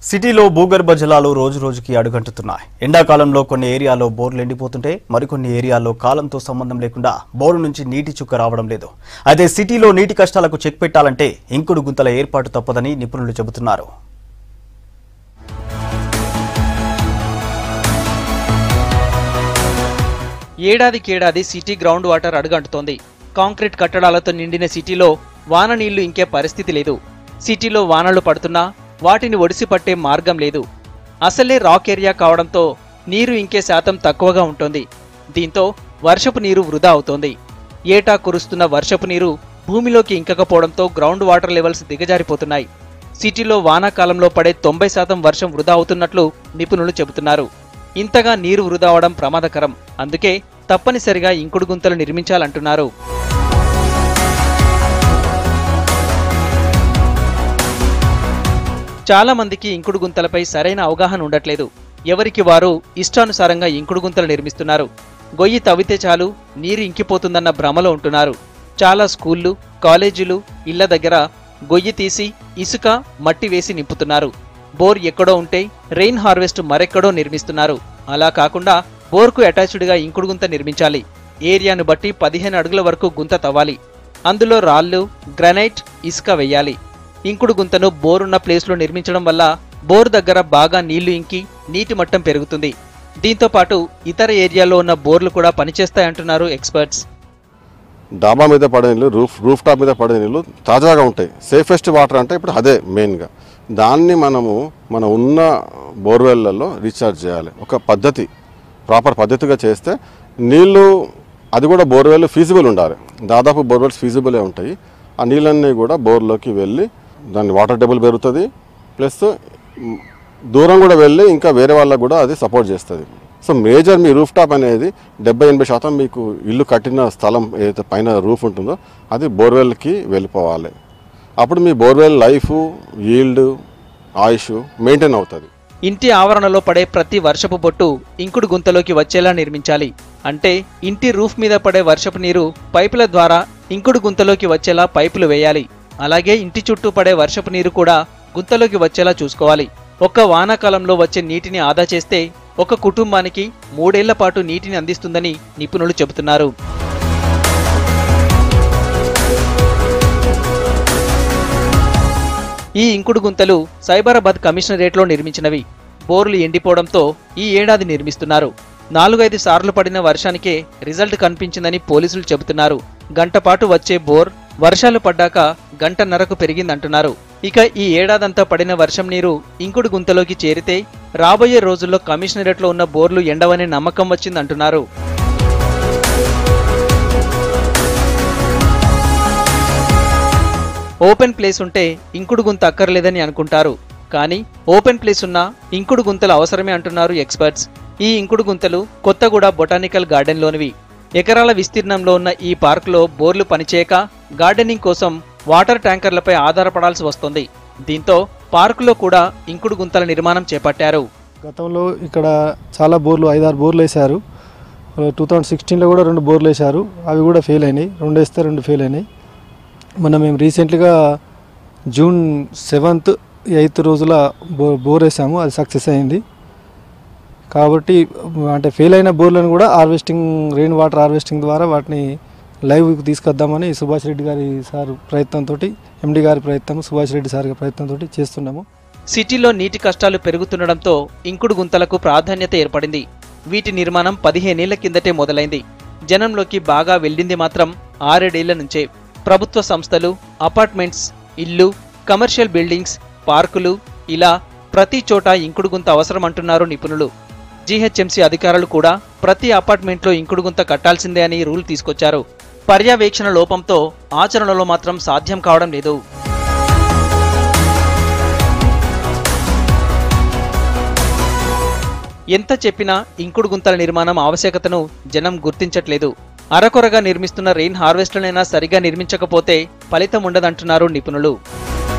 సిటీలో భూగర్భ జలాలు రోజు రోజుకి అడుగంటుతున్నాయి ఎండాకాలంలో కొన్ని ఏరియాలో బోర్లు ఎండిపోతుంటే మరికొన్ని ఏరియాల్లో కాలంతో సంబంధం లేకుండా బోరు నుంచి నీటి చుక్క రావడం లేదు అయితే సిటీలో నీటి కష్టాలకు చెక్ పెట్టాలంటే ఇంకుడు గుంతల ఏర్పాటు తప్పదని నిపుణులు చెబుతున్నారు ఏడాదికేడాది సిటీ గ్రౌండ్ వాటర్ అడుగంటుతోంది కాంక్రీట్ కట్టడాలతో నిండిన సిటీలో వాన నీళ్లు ఇంకే పరిస్థితి లేదు సిటీలో వానలు పడుతున్నా వాటిని ఒడిసి పట్టే మార్గం లేదు అసలే రాక్ ఏరియా కావడంతో నీరు ఇంకే శాతం తక్కువగా ఉంటుంది దీంతో వర్షపు నీరు వృధా అవుతోంది ఏటా కురుస్తున్న వర్షపు నీరు భూమిలోకి ఇంకకపోవడంతో గ్రౌండ్ వాటర్ లెవెల్స్ దిగజారిపోతున్నాయి సిటీలో వానాకాలంలో పడే తొంభై శాతం వర్షం వృధా అవుతున్నట్లు నిపుణులు చెబుతున్నారు ఇంతగా నీరు వృధా అవడం ప్రమాదకరం అందుకే తప్పనిసరిగా ఇంకుడు గుంతలు నిర్మించాలంటున్నారు చాలా మందికి ఇంకుడు గుంతలపై సరైన అవగాహన ఉండట్లేదు ఎవరికి వారు ఇష్టానుసారంగా ఇంకుడు గుంతలు నిర్మిస్తున్నారు గొయ్యి తవ్వితే చాలు నీరు ఇంకిపోతుందన్న భ్రమలో ఉంటున్నారు చాలా స్కూళ్ళు కాలేజీలు ఇళ్ల దగ్గర గొయ్యి తీసి ఇసుక మట్టి వేసి నింపుతున్నారు బోర్ ఎక్కడో ఉంటే రెయిన్ హార్వెస్ట్ మరెక్కడో నిర్మిస్తున్నారు అలా కాకుండా బోర్కు అటాచ్డ్గా ఇంకుడు గుంత నిర్మించాలి ఏరియాను బట్టి పదిహేను అడుగుల వరకు గుంత తవ్వాలి అందులో రాళ్ళు గ్రనైట్ ఇసుక వెయ్యాలి ఇంకుడు గుంతను బోరున్న ప్లేస్లో నిర్మించడం వల్ల బోర్ దగ్గర బాగా నీళ్లు ఇంకి నీటి మట్టం పెరుగుతుంది దీంతో పాటు ఇతర ఏరియాలో ఉన్న బోర్లు కూడా పనిచేస్తాయంటున్నారు ఎక్స్పర్ట్స్ డాబా మీద పడే నీళ్ళు రూఫ్ రూఫ్ టాప్ మీద పడే నీళ్ళు తాజాగా ఉంటాయి సేఫెస్ట్ వాటర్ అంటే ఇప్పుడు అదే మెయిన్గా దాన్ని మనము మన ఉన్న బోర్వెల్లలో రీఛార్జ్ చేయాలి ఒక పద్ధతి ప్రాపర్ పద్ధతిగా చేస్తే నీళ్ళు అది కూడా బోర్వెల్ ఫీజిబుల్ ఉండాలి దాదాపు బోర్వెల్స్ ఫీజిబులే ఉంటాయి ఆ నీళ్ళన్నీ కూడా బోర్లోకి వెళ్ళి దాని వాటర్ టేబుల్ పెరుగుతుంది ప్లస్ మ్, దూరం కూడా వెళ్ళి ఇంకా వేరే వాళ్ళకు కూడా అది సపోర్ట్ చేస్తుంది సో మేజర్ మీ రూఫ్ టాప్ అనేది డెబ్బై ఎనభై శాతం మీకు ఇల్లు కట్టిన స్థలం ఏదైతే పైన రూఫ్ ఉంటుందో అది బోర్వెల్కి వెళ్ళిపోవాలి అప్పుడు మీ బోర్వెల్ లైఫ్ ఈల్డ్ ఆయుష్ మెయింటైన్ అవుతుంది ఇంటి ఆవరణలో పడే ప్రతి వర్షపు బొట్టు ఇంకుడు గుంతలోకి వచ్చేలా నిర్మించాలి అంటే ఇంటి రూఫ్ మీద పడే వర్షపు నీరు పైపుల ద్వారా ఇంకుడు గుంతలోకి వచ్చేలా పైపులు వేయాలి అలాగే ఇంటి చుట్టూ పడే వర్షపు నీరు కూడా గుంతలోకి వచ్చేలా చూసుకోవాలి ఒక్క వానాకాలంలో వచ్చే నీటిని ఆదా చేస్తే ఒక కుటుంబానికి మూడేళ్ల పాటు నీటిని అందిస్తుందని నిపుణులు చెబుతున్నారు ఈ ఇంకుడు గుంతలు సైబరాబాద్ కమిషనరేట్లో నిర్మించినవి బోర్లు ఎండిపోవడంతో ఈ ఏడాది నిర్మిస్తున్నారు నాలుగైదు సార్లు పడిన వర్షానికే రిజల్ట్ కనిపించిందని పోలీసులు చెబుతున్నారు గంటపాటు వచ్చే బోర్ వర్షాలు పడ్డాక గంటన్నరకు పెరిగిందంటున్నారు ఇక ఈ ఏడాదంతా పడిన వర్షం నీరు ఇంకుడు గుంతలోకి చేరితే రాబోయే రోజుల్లో కమిషనరేట్లో ఉన్న బోర్లు ఎండవనే నమ్మకం వచ్చిందంటున్నారు ఓపెన్ ప్లేస్ ఉంటే ఇంకుడు గుంత అక్కర్లేదని అనుకుంటారు కానీ ఓపెన్ ప్లేస్ ఉన్నా ఇంకుడు గుంతలు అవసరమే అంటున్నారు ఎక్స్పర్ట్స్ ఈ ఇంకుడు గుంతలు కొత్తగూడ బొటానికల్ గార్డెన్లోనివి ఎకరాల విస్తీర్ణంలో ఉన్న ఈ పార్కులో బోర్లు పనిచేయక గార్డెనింగ్ కోసం వాటర్ ట్యాంకర్లపై ఆధారపడాల్సి వస్తుంది దీంతో పార్కులో కూడా ఇంకుడు గుంతల నిర్మాణం చేపట్టారు గతంలో ఇక్కడ చాలా బోర్లు ఐదారు బోర్లు వేశారు టూ థౌజండ్ సిక్స్టీన్లో కూడా రెండు బోర్లు వేశారు అవి కూడా ఫెయిల్ అయినాయి రెండు వేస్తే రెండు ఫెయిల్ అయినాయి మొన్న మేము రీసెంట్గా జూన్ సెవెంత్ ఎయిత్ రోజుల బో బోర్ వేసాము అది సక్సెస్ అయింది కాబట్టి అంటే ఫెయిల్ అయిన బోర్లను కూడా హార్వెస్టింగ్ రెయిన్ వాటర్ హార్వెస్టింగ్ ద్వారా వాటిని లైవ్కి తీసుకొద్దామని సుభాష్ రెడ్డి గారి సార్ ప్రయత్నంతో ఎండి గారి ప్రయత్నం సుభాష్ రెడ్డి సార్ గారి ప్రయత్నంతో చేస్తున్నాము సిటీలో నీటి కష్టాలు పెరుగుతుండడంతో ఇంకుడు గుంతలకు ప్రాధాన్యత ఏర్పడింది వీటి నిర్మాణం పదిహేనేళ్ల కిందటే మొదలైంది జనంలోకి బాగా వెళ్ళింది మాత్రం ఆరేడేళ్ల నుంచే ప్రభుత్వ సంస్థలు అపార్ట్మెంట్స్ ఇల్లు కమర్షియల్ బిల్డింగ్స్ పార్కులు ఇలా ప్రతి చోట ఇంకుడు గుంత అవసరం అంటున్నారు నిపుణులు జీహెచ్ఎంసీ అధికారులు కూడా ప్రతి అపార్ట్మెంట్లో ఇంకుడు గుంత కట్టాల్సిందే అని రూల్ తీసుకొచ్చారు పర్యవేక్షణ లోపంతో ఆచరణలో మాత్రం సాధ్యం కావడం లేదు ఎంత చెప్పినా ఇంకుడు గుంతల నిర్మాణం ఆవశ్యకతను జనం గుర్తించట్లేదు అరకొరగా నిర్మిస్తున్న రెయిన్ హార్వెస్ట్లనైనా సరిగా నిర్మించకపోతే ఫలితం ఉండదంటున్నారు నిపుణులు